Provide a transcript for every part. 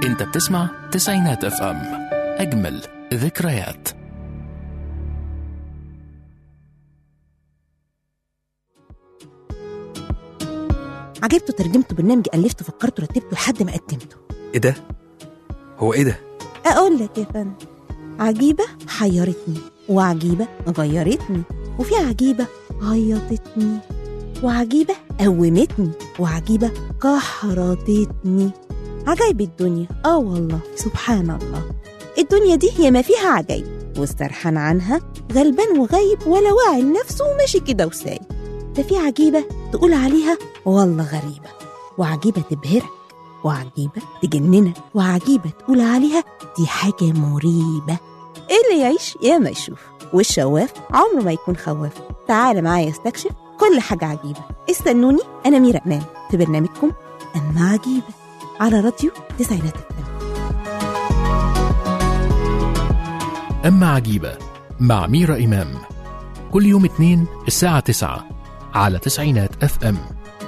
انت بتسمع تسعينات اف ام اجمل ذكريات عجبته ترجمته برنامج ألفته فكرته رتبته لحد ما قدمته ايه ده هو ايه ده أقول لك يا فندم عجيبة حيرتني وعجيبة غيرتني وفي عجيبة عيطتني وعجيبة قومتني وعجيبة كحرتتني عجايب الدنيا اه والله سبحان الله الدنيا دي هي ما فيها عجايب واسترحان عنها غلبان وغايب ولا واعي لنفسه وماشي كده وسايب ده في عجيبة تقول عليها والله غريبة وعجيبة تبهرك وعجيبة تجننك وعجيبة تقول عليها دي حاجة مريبة اللي يعيش يا ما يشوف والشواف عمره ما يكون خواف تعال معايا استكشف كل حاجة عجيبة استنوني أنا ميرا أمام في برنامجكم أما عجيبة على راديو تسعينات الفم أما عجيبة مع ميرا إمام كل يوم اثنين الساعة تسعة على تسعينات اف ام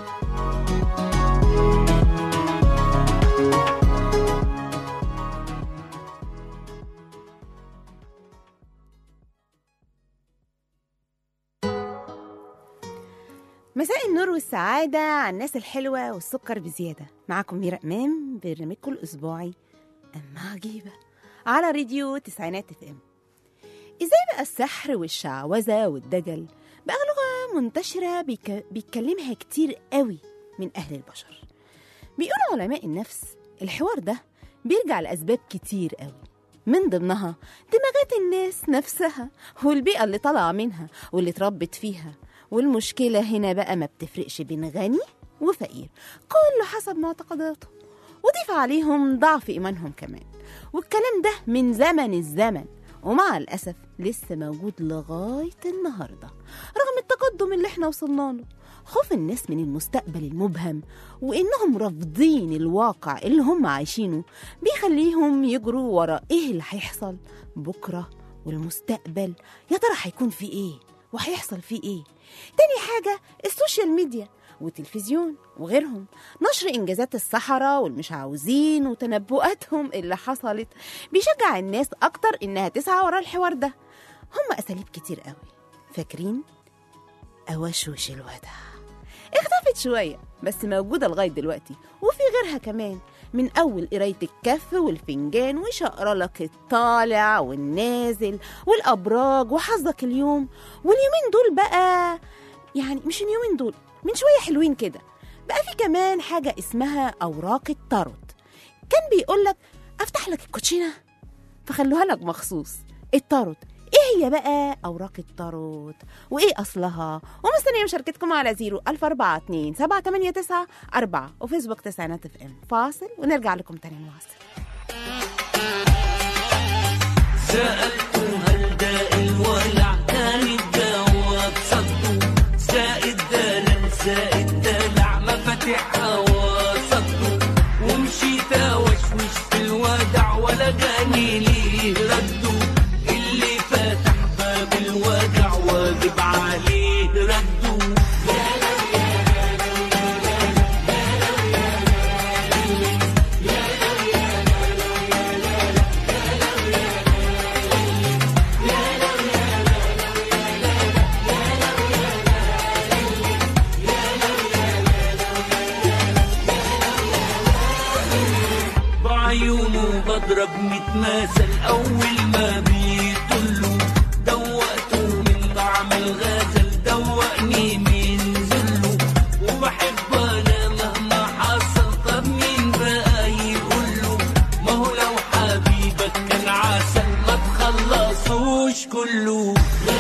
مساء النور والسعادة على الناس الحلوة والسكر بزيادة معاكم ميرا إمام برنامجكم الأسبوعي أما عجيبة على راديو تسعينات اف ام ازاي بقى السحر والشعوذة والدجل بقى لغة منتشرة بيك... بيتكلمها كتير قوي من أهل البشر بيقول علماء النفس الحوار ده بيرجع لأسباب كتير قوي من ضمنها دماغات الناس نفسها والبيئة اللي طالعة منها واللي اتربت فيها والمشكلة هنا بقى ما بتفرقش بين غني وفقير كله حسب معتقداته وضيف عليهم ضعف إيمانهم كمان والكلام ده من زمن الزمن ومع الأسف لسه موجود لغاية النهاردة رغم التقدم اللي احنا وصلنا له خوف الناس من المستقبل المبهم وإنهم رافضين الواقع اللي هم عايشينه بيخليهم يجروا ورا إيه اللي هيحصل بكرة والمستقبل يا ترى هيكون في إيه وهيحصل فيه إيه تاني حاجة السوشيال ميديا والتلفزيون وغيرهم نشر إنجازات السحرة والمشعوذين وتنبؤاتهم اللي حصلت بيشجع الناس أكتر إنها تسعى ورا الحوار ده هم أساليب كتير قوي فاكرين أوشوش الودع اختفت شوية بس موجودة لغاية دلوقتي وفي غيرها كمان من أول قراية الكف والفنجان وشقرلك الطالع والنازل والأبراج وحظك اليوم واليومين دول بقى يعني مش اليومين دول من شوية حلوين كده بقى في كمان حاجة اسمها أوراق التاروت كان بيقولك أفتح لك الكوتشينة فخلوها لك مخصوص التاروت ايه هي بقى اوراق التاروت وايه اصلها ومستنيه مشاركتكم على 0 1042 789 4 وفيسبوك تسعينات اف ام فاصل ونرجع لكم تاني نواصل سألت هل داء الولع كان الجواب صدق زائد دلال زائد دلع مفاتيحها وصدق ومشيت اوشوش في الودع ولا جاني ليه رده اللي فتح باب الودع واجب عليه رده بعيونه بضرب متماثل اول ما بيطلوا دوقته من طعم الغزل دوقني من ذله وبحب انا مهما حصل طب مين بقى يقوله ما هو لو حبيبك كان عسل ما تخلصوش كله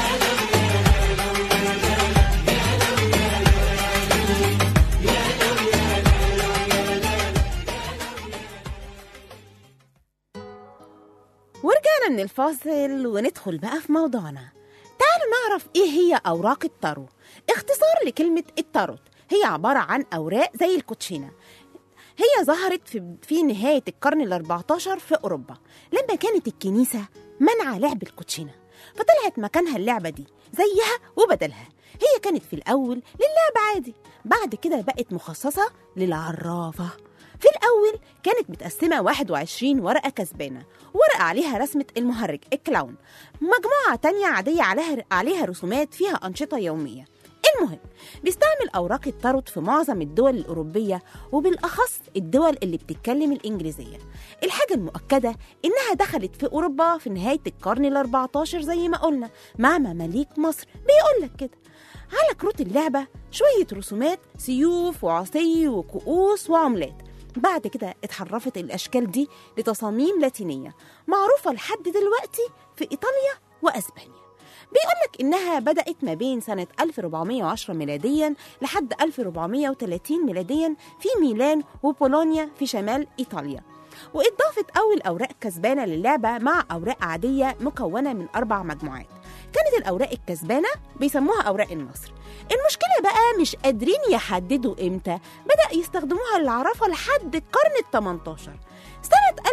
ورجعنا من الفاصل وندخل بقى في موضوعنا تعالوا نعرف ايه هي اوراق التارو اختصار لكلمة التاروت هي عبارة عن اوراق زي الكوتشينة هي ظهرت في, في نهاية القرن ال 14 في أوروبا لما كانت الكنيسة منع لعب الكوتشينة فطلعت مكانها اللعبة دي زيها وبدلها هي كانت في الأول للعب عادي بعد كده بقت مخصصة للعرافة في الأول كانت متقسمة 21 ورقة كسبانة ورقة عليها رسمة المهرج الكلاون مجموعة تانية عادية عليها عليها رسومات فيها أنشطة يومية المهم بيستعمل أوراق التاروت في معظم الدول الأوروبية وبالأخص الدول اللي بتتكلم الإنجليزية الحاجة المؤكدة إنها دخلت في أوروبا في نهاية القرن ال 14 زي ما قلنا مع مماليك مصر بيقول لك كده على كروت اللعبة شوية رسومات سيوف وعصي وكؤوس وعملات بعد كده اتحرفت الأشكال دي لتصاميم لاتينية معروفة لحد دلوقتي في إيطاليا وأسبانيا بيقولك إنها بدأت ما بين سنة 1410 ميلاديا لحد 1430 ميلاديا في ميلان وبولونيا في شمال إيطاليا واتضافت أول أوراق كسبانة للعبة مع أوراق عادية مكونة من أربع مجموعات كانت الأوراق الكسبانة بيسموها أوراق النصر المشكلة بقى مش قادرين يحددوا إمتى بدأ يستخدموها العرافة لحد القرن ال 18 سنة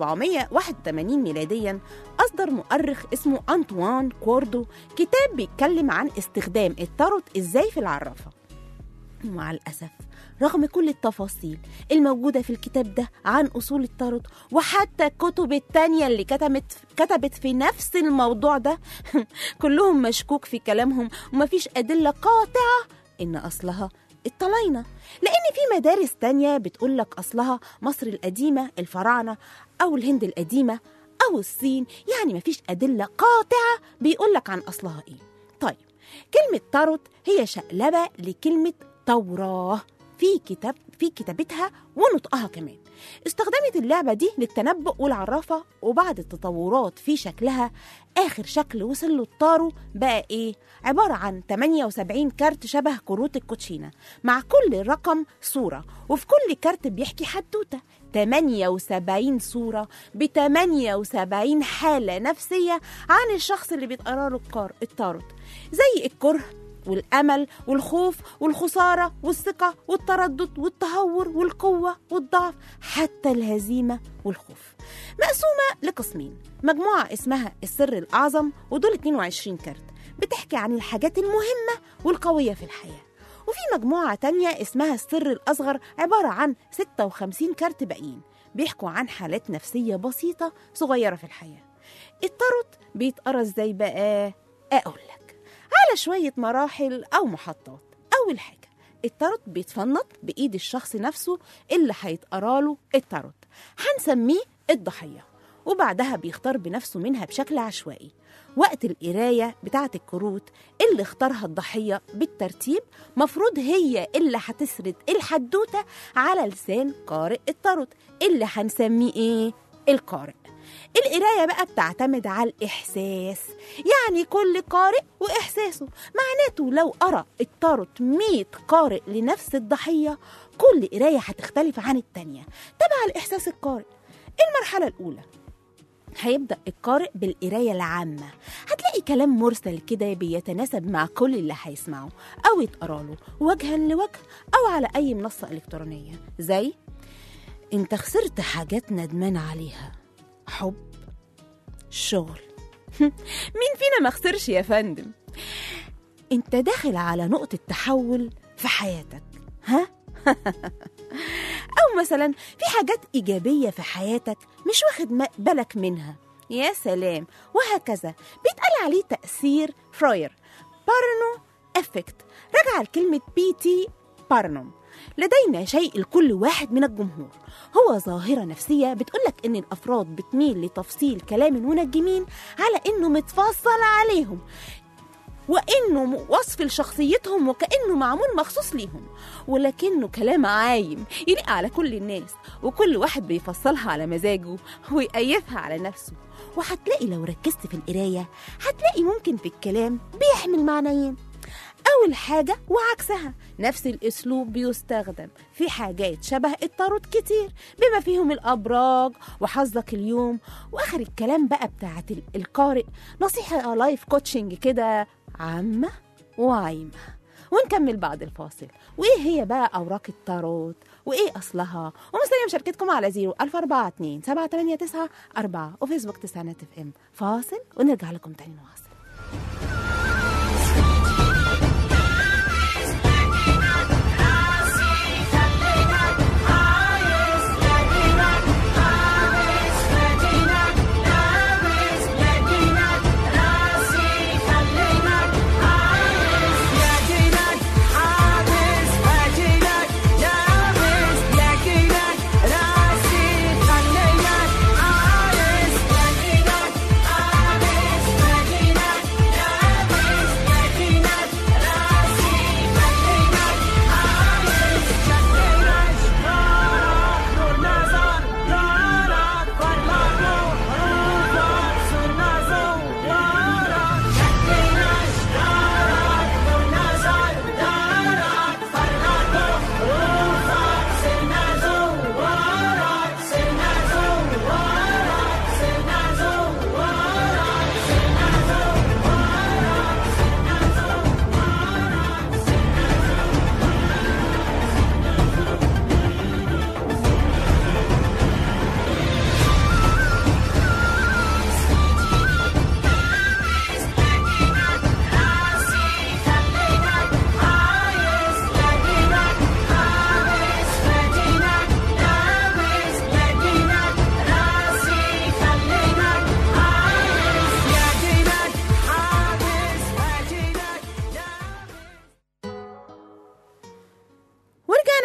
1781 ميلاديا أصدر مؤرخ اسمه أنطوان كوردو كتاب بيتكلم عن استخدام التاروت إزاي في العرافة ومع الأسف رغم كل التفاصيل الموجودة في الكتاب ده عن أصول التاروت وحتى الكتب التانية اللي كتبت كتبت في نفس الموضوع ده كلهم مشكوك في كلامهم ومفيش أدلة قاطعة إن أصلها الطلاينة لأن في مدارس تانية بتقولك أصلها مصر القديمة الفراعنة أو الهند القديمة أو الصين يعني مفيش أدلة قاطعة بيقولك عن أصلها إيه طيب كلمة تاروت هي شقلبة لكلمة توراة في كتاب في كتابتها ونطقها كمان استخدمت اللعبة دي للتنبؤ والعرافة وبعد التطورات في شكلها آخر شكل وصل له الطارو بقى إيه؟ عبارة عن 78 كارت شبه كروت الكوتشينة مع كل رقم صورة وفي كل كارت بيحكي حدوتة 78 صورة ب 78 حالة نفسية عن الشخص اللي بيتقرا له الكار- التاروت زي الكره والأمل والخوف والخسارة والثقة والتردد والتهور والقوة والضعف حتى الهزيمة والخوف مقسومة لقسمين مجموعة اسمها السر الأعظم ودول 22 كارت بتحكي عن الحاجات المهمة والقوية في الحياة وفي مجموعة تانية اسمها السر الأصغر عبارة عن 56 كارت باقيين بيحكوا عن حالات نفسية بسيطة صغيرة في الحياة التاروت بيتقرا ازاي بقى اقول لك على شويه مراحل او محطات اول حاجه التاروت بيتفنط بايد الشخص نفسه اللي هيتقرا له التاروت هنسميه الضحيه وبعدها بيختار بنفسه منها بشكل عشوائي وقت القراية بتاعة الكروت اللي اختارها الضحية بالترتيب مفروض هي اللي هتسرد الحدوتة على لسان قارئ التاروت اللي هنسميه ايه؟ القارئ القراية بقى بتعتمد على الإحساس يعني كل قارئ وإحساسه معناته لو قرأ التاروت 100 قارئ لنفس الضحية كل قراية هتختلف عن التانية تبع الإحساس القارئ المرحلة الأولى هيبدأ القارئ بالقراية العامة هتلاقي كلام مرسل كده بيتناسب مع كل اللي هيسمعه أو يتقرا له وجها لوجه أو على أي منصة إلكترونية زي انت خسرت حاجات ندمان عليها حب شغل مين فينا ما خسرش يا فندم انت داخل على نقطة تحول في حياتك ها أو مثلا في حاجات إيجابية في حياتك مش واخد م- بالك منها يا سلام وهكذا بيتقال عليه تأثير فروير بارنو افكت راجع لكلمة بي تي بارنوم لدينا شيء لكل واحد من الجمهور هو ظاهرة نفسية بتقولك إن الأفراد بتميل لتفصيل كلام المنجمين على إنه متفصل عليهم وانه م- وصف لشخصيتهم وكانه معمول مخصوص ليهم ولكنه كلام عايم يليق على كل الناس وكل واحد بيفصلها على مزاجه ويقيفها على نفسه وهتلاقي لو ركزت في القرايه هتلاقي ممكن في الكلام بيحمل معنيين أول حاجة وعكسها نفس الأسلوب بيستخدم في حاجات شبه التاروت كتير بما فيهم الأبراج وحظك اليوم وآخر الكلام بقى بتاعت ال- القارئ نصيحة لايف كوتشنج كده عامة وعايمة ونكمل بعد الفاصل وإيه هي بقى أوراق التاروت وإيه أصلها ومستنية مشاركتكم على 0 1042 789 4 وفيسبوك تسعينات اف ام فاصل ونرجع لكم تاني نواصل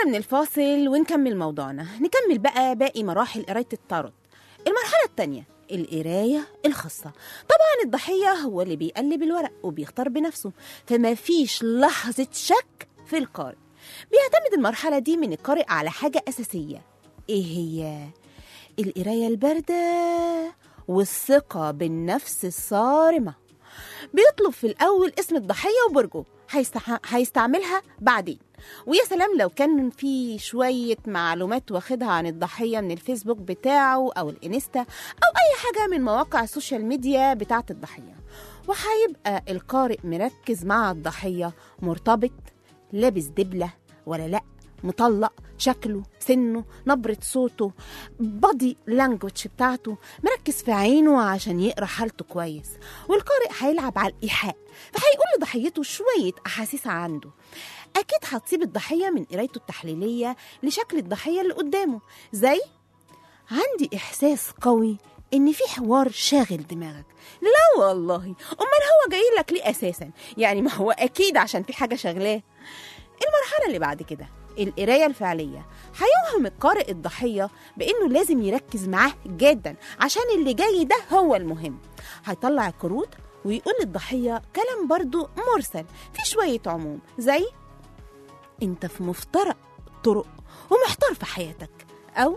ورجعنا من الفاصل ونكمل موضوعنا نكمل بقى باقي مراحل قراية التاروت المرحلة التانية القراية الخاصة طبعا الضحية هو اللي بيقلب الورق وبيختار بنفسه فما فيش لحظة شك في القارئ بيعتمد المرحلة دي من القارئ على حاجة أساسية إيه هي؟ القراية الباردة والثقة بالنفس الصارمة بيطلب في الأول اسم الضحية وبرجه هيستح... هيستعملها بعدين ويا سلام لو كان في شوية معلومات واخدها عن الضحية من الفيسبوك بتاعه أو الإنستا أو أي حاجة من مواقع السوشيال ميديا بتاعة الضحية وهيبقى القارئ مركز مع الضحية مرتبط لابس دبلة ولا لأ مطلق شكله سنه نبرة صوته بادي لانجوج بتاعته مركز في عينه عشان يقرا حالته كويس والقارئ هيلعب على الإيحاء فهيقول لضحيته شوية أحاسيس عنده أكيد هتسيب الضحية من قرايته التحليلية لشكل الضحية اللي قدامه زي عندي إحساس قوي إن في حوار شاغل دماغك لا والله أمال هو جاي لك ليه أساسا يعني ما هو أكيد عشان في حاجة شغلاه المرحلة اللي بعد كده القراية الفعلية هيوهم القارئ الضحية بإنه لازم يركز معاه جدا عشان اللي جاي ده هو المهم هيطلع الكروت ويقول للضحية كلام برضو مرسل في شوية عموم زي انت في مفترق طرق ومحتار في حياتك أو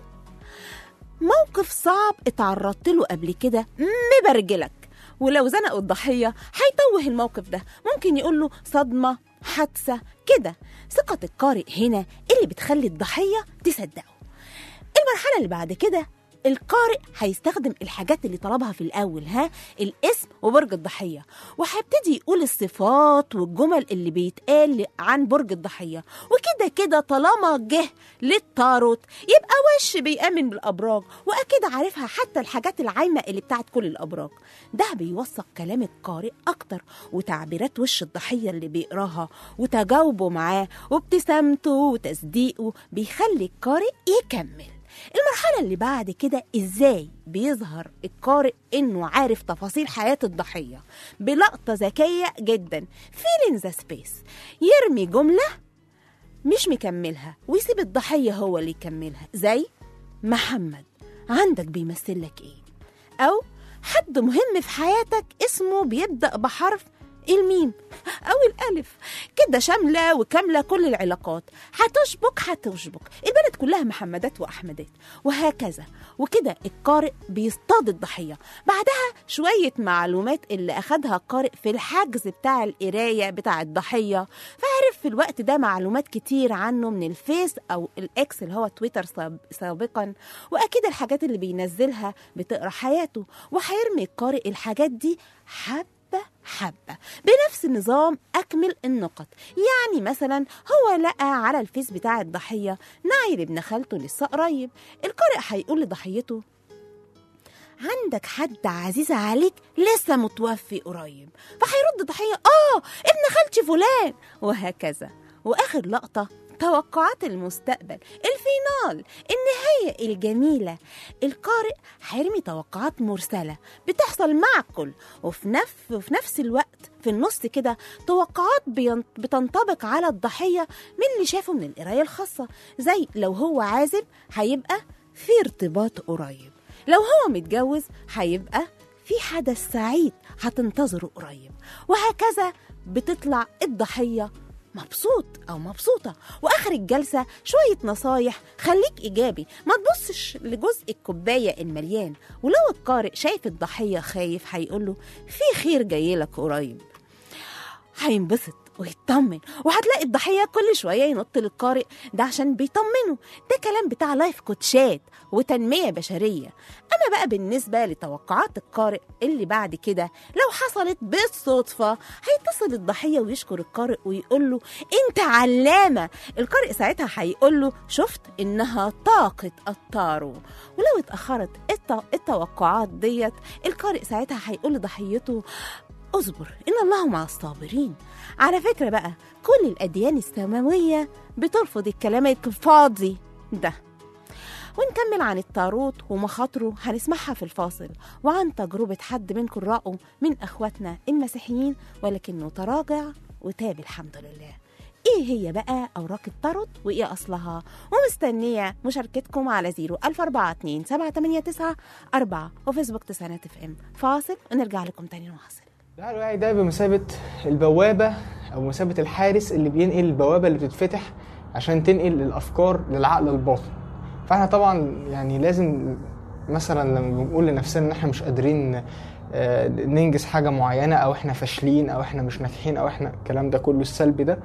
موقف صعب اتعرضت له قبل كده مبرجلك ولو زنقوا الضحية هيتوه الموقف ده ممكن يقول له صدمة حادثة كده ثقة القارئ هنا اللي بتخلي الضحية تصدقه المرحلة اللي بعد كده القارئ هيستخدم الحاجات اللي طلبها في الأول ها الاسم وبرج الضحية وهيبتدي يقول الصفات والجمل اللي بيتقال عن برج الضحية وكده كده طالما جه للتاروت يبقى وش بيأمن بالأبراج وأكيد عارفها حتى الحاجات العايمة اللي بتاعت كل الأبراج ده بيوثق كلام القارئ أكتر وتعبيرات وش الضحية اللي بيقراها وتجاوبه معاه وابتسامته وتصديقه بيخلي القارئ يكمل المرحلة اللي بعد كده ازاي بيظهر القارئ انه عارف تفاصيل حياة الضحية بلقطة ذكية جدا فيلين ذا سبيس يرمي جملة مش مكملها ويسيب الضحية هو اللي يكملها زي محمد عندك بيمثل لك ايه او حد مهم في حياتك اسمه بيبدأ بحرف الميم أو الألف كده شاملة وكاملة كل العلاقات هتشبك هتشبك البلد كلها محمدات وأحمدات وهكذا وكده القارئ بيصطاد الضحية بعدها شوية معلومات اللي أخدها القارئ في الحجز بتاع القراية بتاع الضحية فعرف في الوقت ده معلومات كتير عنه من الفيس أو الإكس اللي هو تويتر ساب- سابقا وأكيد الحاجات اللي بينزلها بتقرأ حياته وهيرمي القارئ الحاجات دي حب حبة حبة بنفس النظام أكمل النقط يعني مثلا هو لقى على الفيس بتاع الضحية نايل ابن خالته لسه قريب القارئ هيقول لضحيته عندك حد عزيز عليك لسه متوفي قريب فهيرد ضحية آه ابن خالتي فلان وهكذا وآخر لقطة توقعات المستقبل الفينال النهاية الجميلة القارئ هيرمي توقعات مرسلة بتحصل مع الكل وفي نفس وفي نفس الوقت في النص كده توقعات بين- بتنطبق على الضحية من اللي شافه من القراية الخاصة زي لو هو عازب هيبقى في ارتباط قريب لو هو متجوز هيبقى في حدث سعيد هتنتظره قريب وهكذا بتطلع الضحية مبسوط أو مبسوطة وآخر الجلسة شوية نصايح خليك إيجابي ما تبصش لجزء الكوباية المليان ولو القارئ شايف الضحية خايف هيقوله في خير جايلك قريب هينبسط ويطمن وهتلاقي الضحية كل شوية ينط للقارئ ده عشان بيطمنه ده كلام بتاع لايف كوتشات وتنمية بشرية أما بقى بالنسبة لتوقعات القارئ اللي بعد كده لو حصلت بالصدفة هيتصل الضحية ويشكر القارئ ويقول له أنت علامة القارئ ساعتها هيقول له شفت إنها طاقة الطارو ولو اتأخرت الت- التوقعات ديت القارئ ساعتها هيقول لضحيته اصبر إن الله مع الصابرين على فكرة بقى كل الأديان السماوية بترفض الكلام الفاضي ده ونكمل عن التاروت ومخاطره هنسمعها في الفاصل وعن تجربة حد من قراءه من أخواتنا المسيحيين ولكنه تراجع وتاب الحمد لله ايه هي بقى اوراق الطرد وايه اصلها ومستنيه مشاركتكم على 0 1042 789 4 وفيسبوك تسعينات اف ام فاصل ونرجع لكم تاني نواصل العقل الواعي ده بمثابة البوابة أو مثابة الحارس اللي بينقل البوابة اللي بتتفتح عشان تنقل الأفكار للعقل الباطن فاحنا طبعا يعني لازم مثلا لما بنقول لنفسنا ان احنا مش قادرين آه، ننجز حاجة معينة أو احنا فاشلين أو احنا مش ناجحين أو احنا الكلام ده كله السلبي ده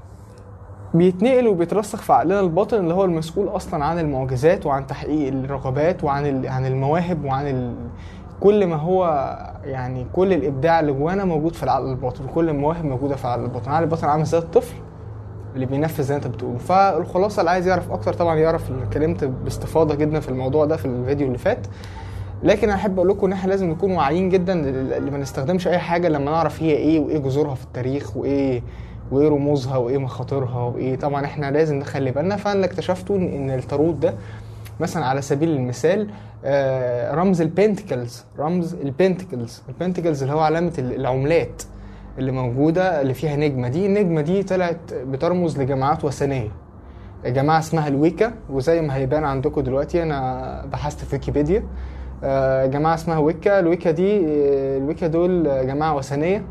بيتنقل وبيترسخ في عقلنا الباطن اللي هو المسؤول اصلا عن المعجزات وعن تحقيق الرغبات وعن ال- عن المواهب وعن ال... كل ما هو يعني كل الابداع اللي جوانا موجود في العقل الباطن كل المواهب موجوده في العقل الباطن العقل الباطن عامل زي الطفل اللي بينفذ زي ما انت بتقول فالخلاصه اللي عايز يعرف اكتر طبعا يعرف اللي اتكلمت باستفاضه جدا في الموضوع ده في الفيديو اللي فات لكن انا احب اقول لكم ان احنا لازم نكون واعيين جدا اللي ما نستخدمش اي حاجه لما نعرف هي ايه وايه جذورها في التاريخ وايه وايه رموزها وايه مخاطرها وايه طبعا احنا لازم نخلي بالنا فانا اللي اكتشفته ان إن التاروت ده مثلا على سبيل المثال آه، رمز البنتكلز رمز البنتكلز البنتكلز اللي هو علامه ال- العملات اللي موجوده اللي فيها نجمه دي النجمه دي طلعت بترمز لجماعات وثنيه جماعه اسمها الويكا وزي ما هيبان عندكم دلوقتي انا بحثت في ويكيبيديا آه، جماعه اسمها ويكا الويكا دي آه، الويكا دول آه، جماعه وثنيه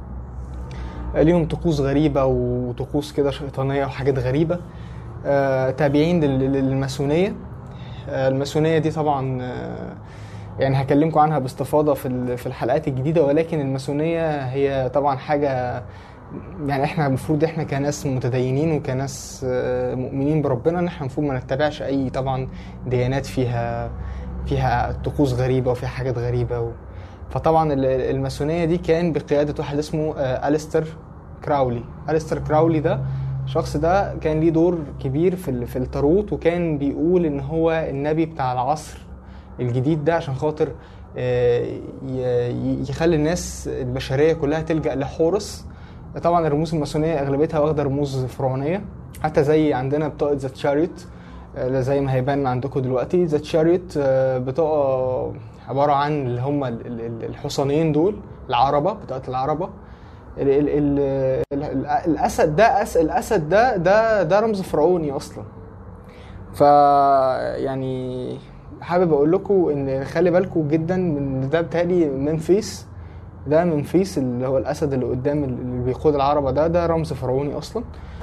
آه، ليهم طقوس غريبه وطقوس كده شيطانيه وحاجات غريبه آه، تابعين لل- للماسونيه آه، الماسونيه دي طبعا آه، يعني هكلمكم عنها باستفاضه في ال- في الحلقات الجديده ولكن الماسونيه هي طبعا حاجه يعني احنا المفروض احنا كناس متدينين وكناس آه، مؤمنين بربنا ان احنا المفروض ما نتبعش اي طبعا ديانات فيها فيها طقوس غريبه وفيها حاجات غريبه و... فطبعا ال- الماسونيه دي كان بقياده واحد اسمه آه، أليستر كراولي أليستر كراولي ده الشخص ده كان ليه دور كبير في ال- في التاروت وكان بيقول ان هو النبي بتاع العصر الجديد ده عشان خاطر آه، ي- ي- يخلي الناس البشريه كلها تلجا لحورس طبعا الرموز الماسونيه اغلبيتها واخده رموز فرعونيه حتى زي عندنا بطاقه ذا تشاريوت زي ما هيبان عندكم دلوقتي ذا تشاريوت بطاقه عباره عن اللي هم ال- ال- ال- الحصانين دول العربه بطاقه العربه ال ال ال ال ال الاسد ده أس الاسد ده ده ده رمز فرعوني اصلا ف يعني حابب اقول لكم ان خلي بالكم جدا من ده بتهيألي منفيس ده منفيس اللي هو الاسد اللي قدام اللي بيقود العربه ده ده رمز فرعوني اصلا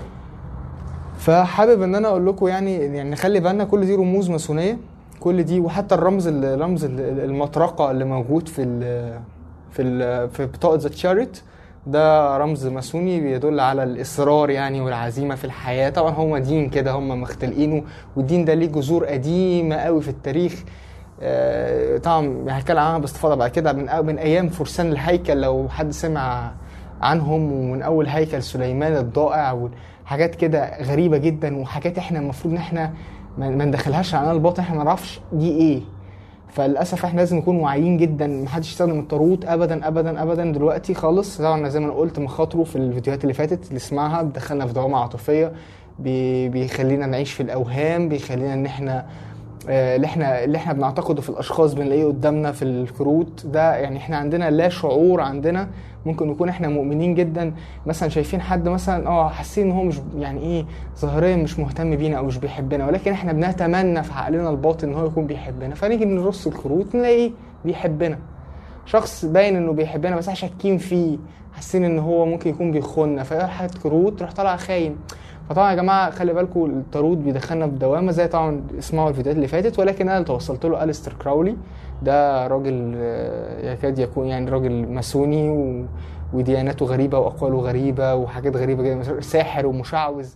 فحابب ان انا اقول لكم يعني يعني نخلي بالنا كل دي رموز ماسونيه كل دي وحتى الرمز ال- رمز ال- المطرقه اللي موجود في ال في ال في بطاقه ذا تشاريت ده رمز ماسوني بيدل على الاصرار يعني والعزيمه في الحياه طبعا هم دين كده هم مختلقينه والدين ده ليه جذور قديمه قوي في التاريخ آه، طبعا هتكلم عنها باستفاضه بعد كده من أو- من ايام فرسان الهيكل لو حد سمع عنهم ومن اول هيكل سليمان الضائع وحاجات كده غريبه جدا وحاجات احنا المفروض ان احنا ما ما ندخلهاش على الباطن احنا ما نعرفش دي ايه فللاسف احنا لازم نكون واعيين جدا محدش يستخدم الطاروت ابدا ابدا ابدا دلوقتي خالص طبعا زي ما انا قلت مخاطره في الفيديوهات اللي فاتت اللي اسمعها بتدخلنا في دوامه عاطفيه بي- بيخلينا نعيش في الاوهام بيخلينا ان احنا آه، اللي احنا اللي احنا بنعتقده في الاشخاص بنلاقيه قدامنا في الكروت ده يعني احنا عندنا لا شعور عندنا ممكن نكون احنا مؤمنين جدا مثلا شايفين حد مثلا اه حاسين ان هو مش يعني ايه ظاهريا مش مهتم بينا او مش بيحبنا ولكن احنا بنتمنى في عقلنا الباطن ان هو يكون بيحبنا فنيجي نرص الكروت نلاقيه بيحبنا شخص باين انه بيحبنا بس احنا شاكين فيه حاسين ان هو ممكن يكون بيخوننا فراحت كروت تروح طالع خاين فطبعا يا جماعه خلي بالكم الطارود بيدخلنا في دوامه زي طبعا اسمعوا الفيديوهات اللي فاتت ولكن انا اللي توصلت له اليستر كراولي ده راجل آه، يكاد يكون يعني راجل ماسوني و... ودياناته غريبه واقواله غريبه وحاجات غريبه جدا ساحر ومشعوذ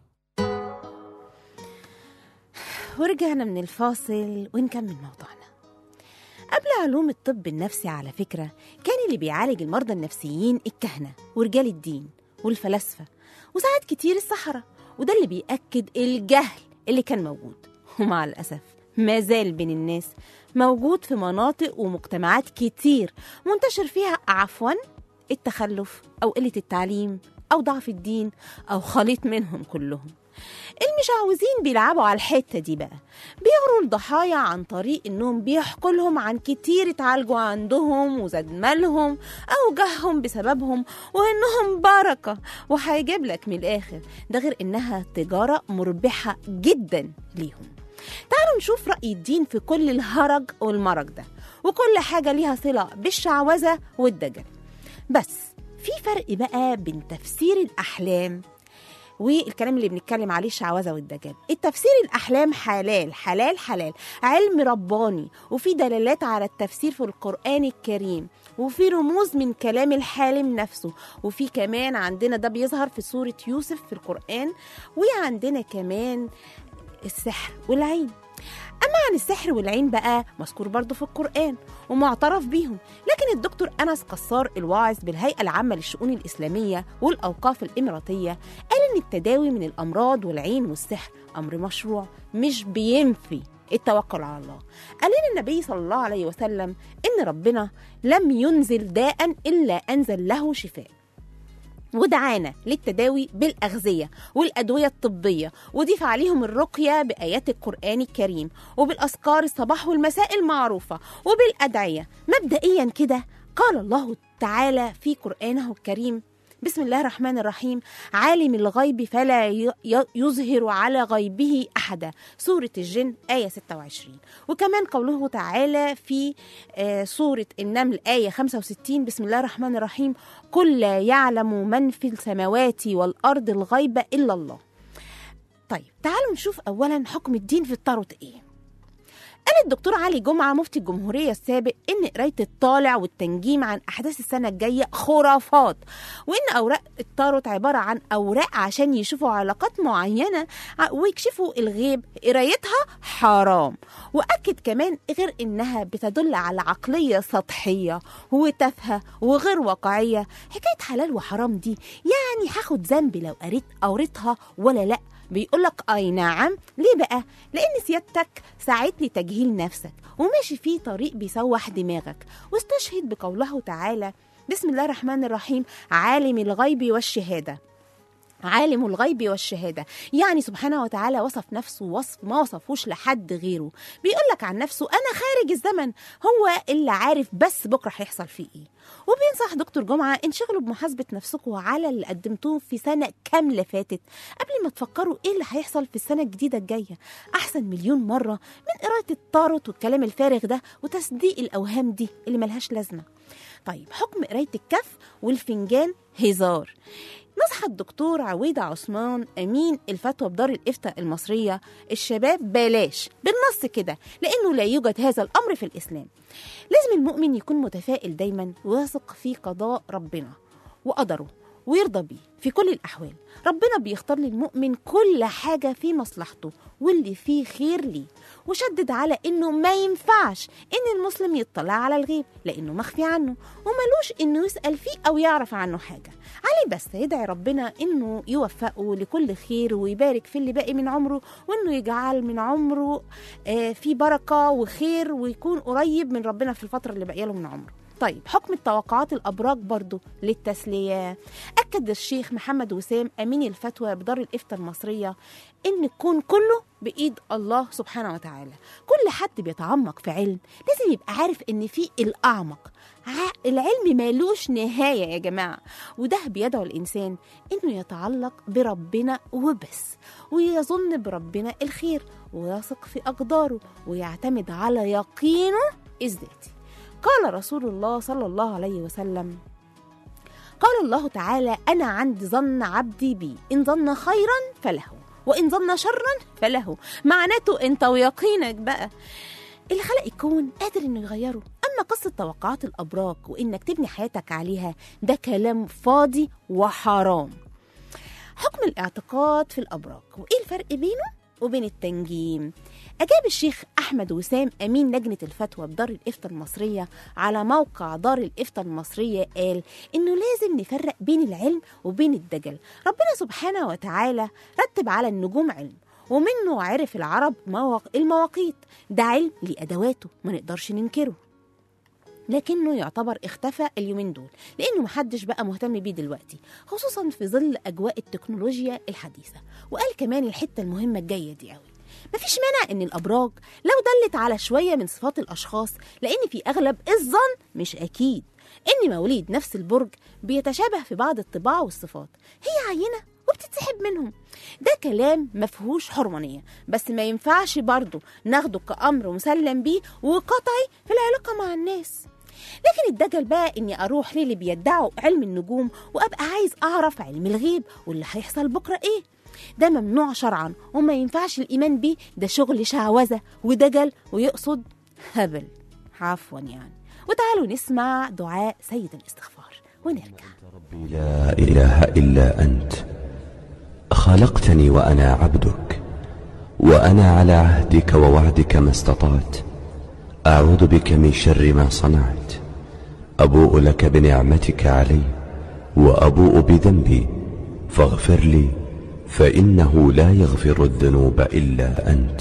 ورجعنا من الفاصل ونكمل موضوعنا قبل علوم الطب النفسي على فكرة كان اللي بيعالج المرضى النفسيين الكهنة ورجال الدين والفلاسفة وساعات كتير السحرة وده اللي بيأكد الجهل اللي كان موجود ومع الأسف ما زال بين الناس موجود في مناطق ومجتمعات كتير منتشر فيها عفوا التخلف أو قلة التعليم أو ضعف الدين أو خليط منهم كلهم المشعوذين بيلعبوا على الحتة دي بقى بيغروا الضحايا عن طريق انهم بيحكوا لهم عن كتير اتعالجوا عندهم وزاد مالهم او جههم بسببهم وانهم بركة وهيجيب لك من الاخر ده غير انها تجارة مربحة جدا ليهم تعالوا نشوف رأي الدين في كل الهرج والمرج ده وكل حاجة ليها صلة بالشعوذة والدجل بس في فرق بقى بين تفسير الأحلام والكلام اللي بنتكلم عليه الشعوذه والدجال التفسير الاحلام حلال حلال حلال علم رباني وفي دلالات على التفسير في القران الكريم وفي رموز من كلام الحالم نفسه وفي كمان عندنا ده بيظهر في سوره يوسف في القران وعندنا كمان السحر والعين أما عن السحر والعين بقى مذكور برضه في القرآن ومعترف بيهم لكن الدكتور أنس قصار الواعظ بالهيئة العامة للشؤون الإسلامية والأوقاف الإماراتية قال إن التداوي من الأمراض والعين والسحر أمر مشروع مش بينفي التوكل على الله قال لنا النبي صلى الله عليه وسلم إن ربنا لم ينزل داء إلا أنزل له شفاء ودعانا للتداوي بالأغذية والأدوية الطبية وضيف عليهم الرقية بآيات القرآن الكريم وبالأذكار الصباح والمساء المعروفة وبالأدعية مبدئيا كده قال الله تعالى في قرآنه الكريم بسم الله الرحمن الرحيم عالم الغيب فلا ي- ي- يظهر على غيبه أحدا سورة الجن آية 26 وكمان قوله تعالى في آه، سورة النمل آية 65 بسم الله الرحمن الرحيم قل لا يعلم من في السماوات والأرض الغيب إلا الله طيب تعالوا نشوف أولا حكم الدين في الطاروت إيه قال الدكتور علي جمعة مفتي الجمهورية السابق إن قراية الطالع والتنجيم عن أحداث السنة الجاية خرافات وإن أوراق التاروت عبارة عن أوراق عشان يشوفوا علاقات معينة ع- ويكشفوا الغيب قرايتها حرام وأكد كمان غير إنها بتدل على عقلية سطحية وتافهة وغير واقعية حكاية حلال وحرام دي يعني هاخد ذنب لو قريت قريتها ولا لأ بيقولك اي نعم ليه بقى لان سيادتك ساعدت لتجهيل نفسك وماشي في طريق بيسوح دماغك واستشهد بقوله تعالى بسم الله الرحمن الرحيم عالم الغيب والشهاده عالم الغيب والشهاده يعني سبحانه وتعالى وصف نفسه وصف ما وصفوش لحد غيره بيقول لك عن نفسه انا خارج الزمن هو اللي عارف بس بكره هيحصل فيه ايه وبينصح دكتور جمعه انشغلوا بمحاسبه نفسكم على اللي قدمتوه في سنه كامله فاتت قبل ما تفكروا ايه اللي هيحصل في السنه الجديده الجايه احسن مليون مره من قرايه الطارت والكلام الفارغ ده وتصديق الاوهام دي اللي ملهاش لازمه طيب حكم قرايه الكف والفنجان هزار نصح الدكتور عويدة عثمان أمين الفتوى بدار الإفتاء المصرية الشباب بلاش بالنص كده لأنه لا يوجد هذا الأمر في الإسلام لازم المؤمن يكون متفائل دايما ويثق في قضاء ربنا وقدره ويرضى بيه في كل الأحوال ربنا بيختار للمؤمن كل حاجة في مصلحته واللي فيه خير ليه وشدد على إنه ما ينفعش إن المسلم يطلع على الغيب لأنه مخفي عنه وملوش إنه يسأل فيه أو يعرف عنه حاجة عليه بس يدعي ربنا إنه يوفقه لكل خير ويبارك في اللي باقي من عمره وإنه يجعل من عمره آه، في بركة وخير ويكون قريب من ربنا في الفترة اللي باقية له من عمره طيب حكم التوقعات الأبراج برضو للتسلية أكد الشيخ محمد وسام أمين الفتوى بدار الإفتاء المصرية إن الكون كله بإيد الله سبحانه وتعالى كل حد بيتعمق في علم لازم يبقى عارف إن في الأعمق ع- العلم مالوش نهاية يا جماعة وده بيدعو الإنسان إنه يتعلق بربنا وبس ويظن بربنا الخير ويثق في أقداره ويعتمد على يقينه الذاتي قال رسول الله صلى الله عليه وسلم قال الله تعالى أنا عند ظن عبدي بي إن ظن خيرا فله وإن ظن شرا فله معناته أنت ويقينك بقى اللي خلق الكون قادر انه يغيره اما قصه توقعات الابراج وانك تبني حياتك عليها ده كلام فاضي وحرام حكم الاعتقاد في الابراج وايه الفرق بينه وبين التنجيم أجاب الشيخ أحمد وسام أمين لجنة الفتوى بدار الإفتاء المصرية على موقع دار الإفتاء المصرية قال إنه لازم نفرق بين العلم وبين الدجل ربنا سبحانه وتعالى رتب على النجوم علم ومنه عرف العرب مواق... المواقيت ده علم ليه أدواته ما نقدرش ننكره لكنه يعتبر اختفى اليومين دول لانه محدش بقى مهتم بيه دلوقتي خصوصا في ظل اجواء التكنولوجيا الحديثه وقال كمان الحته المهمه الجايه دي قوي مفيش مانع ان الابراج لو دلت على شويه من صفات الاشخاص لان في اغلب الظن مش اكيد ان مواليد نفس البرج بيتشابه في بعض الطباع والصفات هي عينه وبتتسحب منهم ده كلام مفهوش حرمانية بس ما ينفعش برضه ناخده كأمر مسلم بيه وقطعي في العلاقة مع الناس لكن الدجل بقى اني اروح للي بيدعوا علم النجوم وابقى عايز اعرف علم الغيب واللي هيحصل بكره ايه ده ممنوع شرعا وما ينفعش الايمان بيه ده شغل شعوذه ودجل ويقصد هبل عفوا يعني وتعالوا نسمع دعاء سيد الاستغفار ونرجع ربي لا إله إلا أنت خلقتني وأنا عبدك وأنا على عهدك ووعدك ما استطعت أعوذ بك من شر ما صنعت أبوء لك بنعمتك علي وأبوء بذنبي فاغفر لي فإنه لا يغفر الذنوب إلا أنت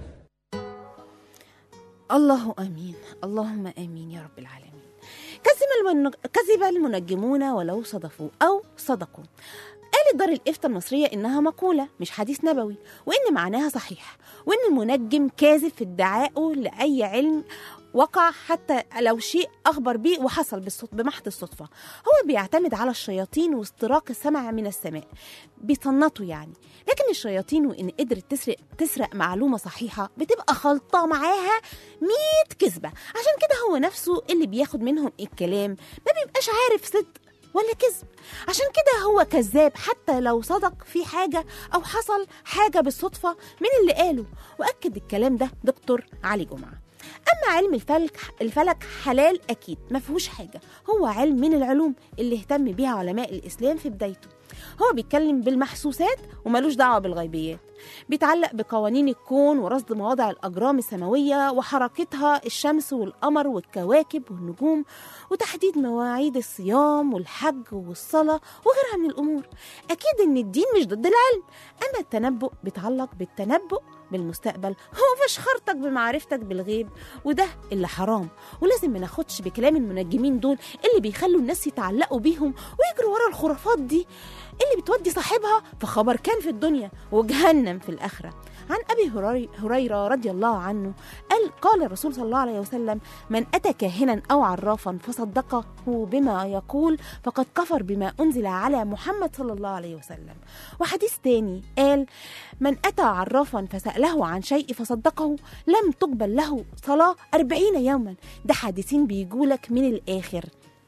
الله امين اللهم امين يا رب العالمين كذب المن... كذب المنجمون ولو صدفوا او صدقوا قالت دار الافتاء المصريه انها مقوله مش حديث نبوي وان معناها صحيح وان المنجم كاذب في ادعائه لاي علم وقع حتى لو شيء اخبر بيه وحصل بالصدفة بمحض الصدفه هو بيعتمد على الشياطين واستراق السمع من السماء بيصنطوا يعني لكن الشياطين وان قدرت تسرق تسرق معلومه صحيحه بتبقى خلطه معاها 100 كذبه عشان كده هو نفسه اللي بياخد منهم الكلام ما بيبقاش عارف صدق ولا كذب عشان كده هو كذاب حتى لو صدق في حاجة أو حصل حاجة بالصدفة من اللي قاله وأكد الكلام ده دكتور علي جمعة أما علم الفلك الفلك حلال أكيد ما فيهوش حاجة هو علم من العلوم اللي اهتم بيها علماء الإسلام في بدايته هو بيتكلم بالمحسوسات وملوش دعوة بالغيبيات بيتعلق بقوانين الكون ورصد مواضع الأجرام السماوية وحركتها الشمس والقمر والكواكب والنجوم وتحديد مواعيد الصيام والحج والصلاة وغيرها من الأمور أكيد إن الدين مش ضد العلم أما التنبؤ بيتعلق بالتنبؤ بالمستقبل هو فشخرتك بمعرفتك بالغيب وده اللي حرام ولازم ما ناخدش بكلام المنجمين دول اللي بيخلوا الناس يتعلقوا بيهم ويجروا ورا الخرافات دي اللي بتودي صاحبها في خبر كان في الدنيا وجهنم في الآخرة عن أبي هري- هريرة رضي الله عنه قال قال الرسول صلى الله عليه وسلم من أتى كاهنا أو عرافا فصدقه بما يقول فقد كفر بما أنزل على محمد صلى الله عليه وسلم وحديث تاني قال من أتى عرافا فسأله عن شيء فصدقه لم تقبل له صلاة أربعين يوما ده حديثين بيجولك من الآخر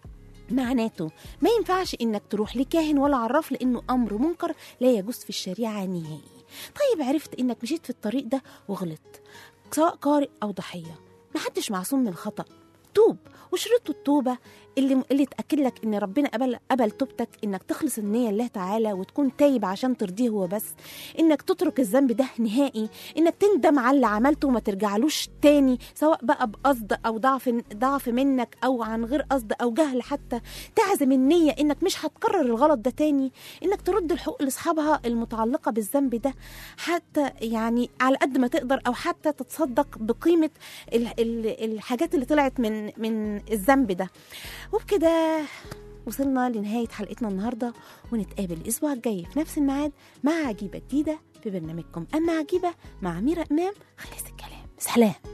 معناته ما ينفعش انك تروح لكاهن ولا عراف لانه امر منكر لا يجوز في الشريعه نهائي طيب عرفت انك مشيت في الطريق ده وغلطت سواء قارئ او ضحيه محدش معصوم من الخطا توب وشروط التوبة اللي اللي تأكد لك إن ربنا قبل قبل توبتك إنك تخلص النية لله تعالى وتكون تايب عشان ترضيه هو بس إنك تترك الذنب ده نهائي إنك تندم على اللي عملته وما ترجعلوش تاني سواء بقى بقصد أو ضعف ضعف منك أو عن غير قصد أو جهل حتى تعزم النية إنك مش هتكرر الغلط ده تاني إنك ترد الحقوق لأصحابها المتعلقة بالذنب ده حتى يعني على قد ما تقدر أو حتى تتصدق بقيمة ال- ال- الحاجات اللي طلعت من من الذنب ده وبكده وصلنا لنهاية حلقتنا النهاردة ونتقابل الأسبوع الجاي في نفس الميعاد مع عجيبة جديدة في برنامجكم أما عجيبة مع ميرا إمام خلص الكلام سلام